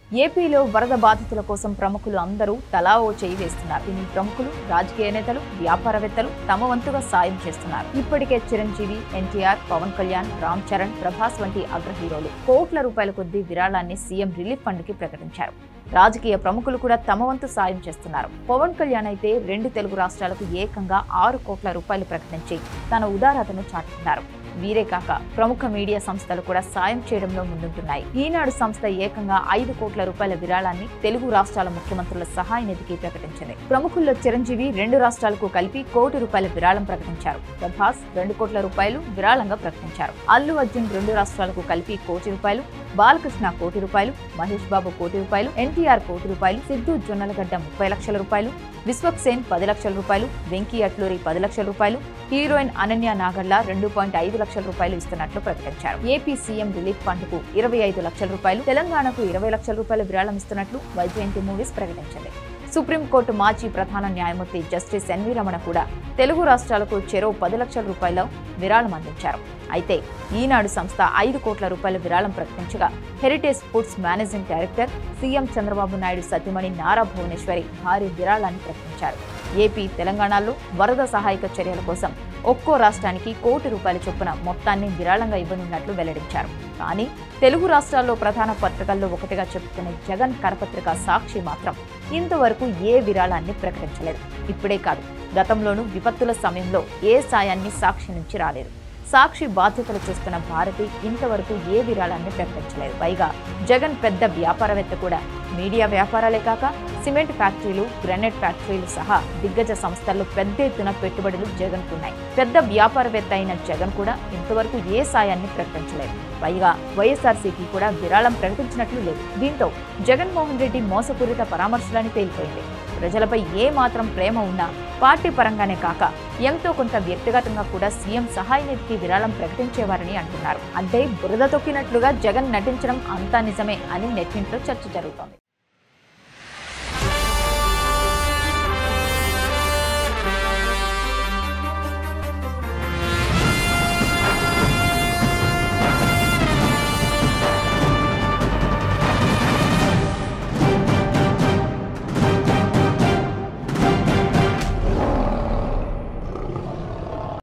ఏపీలో వరద బాధితుల కోసం ప్రముఖులు అందరూ తలా ఓ చేయి వేస్తున్నారు దీని ప్రముఖులు రాజకీయ నేతలు వ్యాపారవేత్తలు తమ వంతుగా సాయం చేస్తున్నారు ఇప్పటికే చిరంజీవి ఎన్టీఆర్ పవన్ కళ్యాణ్ రామ్ చరణ్ ప్రభాస్ వంటి అగ్ర హీరోలు కోట్ల రూపాయల కొద్దీ విరాళాన్ని సీఎం రిలీఫ్ ఫండ్ కి ప్రకటించారు రాజకీయ ప్రముఖులు కూడా తమ వంతు సాయం చేస్తున్నారు పవన్ కళ్యాణ్ అయితే రెండు తెలుగు రాష్ట్రాలకు ఏకంగా ఆరు కోట్ల రూపాయలు ప్రకటించి తన ఉదారతను చాటుతున్నారు వీరే కాక ప్రముఖ మీడియా సంస్థలు కూడా సాయం చేయడంలో ముందుంటున్నాయి ఈనాడు సంస్థ ఏకంగా ఐదు కోట్ల రూపాయల విరాళాన్ని తెలుగు రాష్ట్రాల ముఖ్యమంత్రుల సహాయ నిధికి ప్రకటించింది ప్రముఖుల్లో చిరంజీవి రెండు రాష్ట్రాలకు కలిపి కోటి రూపాయల విరాళం ప్రకటించారు ప్రభాస్ రెండు కోట్ల రూపాయలు విరాళంగా ప్రకటించారు అల్లు అర్జున్ రెండు రాష్ట్రాలకు కలిపి కోటి రూపాయలు బాలకృష్ణ కోటి రూపాయలు మహేష్ బాబు కోటి రూపాయలు ఎన్టీఆర్ కోటి రూపాయలు సిద్ధు జొన్నలగడ్డ ముప్పై లక్షల రూపాయలు విశ్వక్ సేన్ పది లక్షల రూపాయలు వెంకీ అట్లూరి పది లక్షల రూపాయలు హీరోయిన్ అనన్య నాగళ్ల రెండు పాయింట్ ఐదు లక్షల రూపాయలు ఇస్తున్నట్లు ప్రకటించారు ఏపీ సీఎం రిలీఫ్ ఫండ్ కు ఇరవై ఐదు లక్షల రూపాయలు తెలంగాణకు ఇరవై లక్షల రూపాయల విరాళం ఇస్తున్నట్లు వైజయంతి మూవీస్ ప్రకటించింది సుప్రీంకోర్టు మాజీ ప్రధాన న్యాయమూర్తి జస్టిస్ ఎన్వి రమణ కూడా తెలుగు రాష్ట్రాలకు చెరో పది లక్షల రూపాయల విరాళం అందించారు అయితే ఈనాడు సంస్థ ఐదు కోట్ల రూపాయల విరాళం ప్రకటించగా heritage foods managing director CM Chandrababu Naidu సతీమణి నారా భువనేశ్వరి భారీ విరాళాన్ని ప్రకటించారు ఏపీ తెలంగాణలో వరద సహాయక చర్యల కోసం ఒక్కో రాష్ట్రానికి కోటి రూపాయల చొప్పున మొత్తాన్ని విరాళంగా ఇవ్వనున్నట్లు వెల్లడించారు కానీ తెలుగు రాష్ట్రాల్లో ప్రధాన పత్రికల్లో ఒకటిగా చెప్పుకునే జగన్ కరపత్రిక సాక్షి మాత్రం ఇంతవరకు ఏ విరాళాన్ని ప్రకటించలేదు ఇప్పుడే కాదు గతంలోనూ విపత్తుల సమయంలో ఏ సాయాన్ని సాక్షి నుంచి రాలేదు సాక్షి బాధ్యతలు చూస్తున్న భారతి ఇంతవరకు ఏ విరాళాన్ని ప్రకటించలేదు పైగా జగన్ పెద్ద వ్యాపారవేత్త కూడా మీడియా వ్యాపారాలే కాక సిమెంట్ ఫ్యాక్టరీలు గ్రానైట్ ఫ్యాక్టరీలు సహా దిగ్గజ సంస్థల్లో పెద్ద ఎత్తున పెట్టుబడులు జగన్ ఉన్నాయి పెద్ద వ్యాపారవేత్త అయిన జగన్ కూడా ఇంతవరకు ఏ సాయాన్ని ప్రకటించలేదు పైగా వైఎస్ఆర్సీపీ కూడా విరాళం ప్రకటించినట్లు లేదు దీంతో జగన్మోహన్ రెడ్డి మోసపూరిత పరామర్శలని తేలిపోయింది ప్రజలపై ఏ మాత్రం ప్రేమ ఉన్నా పార్టీ పరంగానే కాక ఎంతో కొంత వ్యక్తిగతంగా కూడా సీఎం సహాయ నిధికి విరాళం ప్రకటించేవారని అంటున్నారు అంటే బురద తొక్కినట్లుగా జగన్ నటించడం అంతా నిజమే అని నెట్టింట్లో చర్చ జరుగుతోంది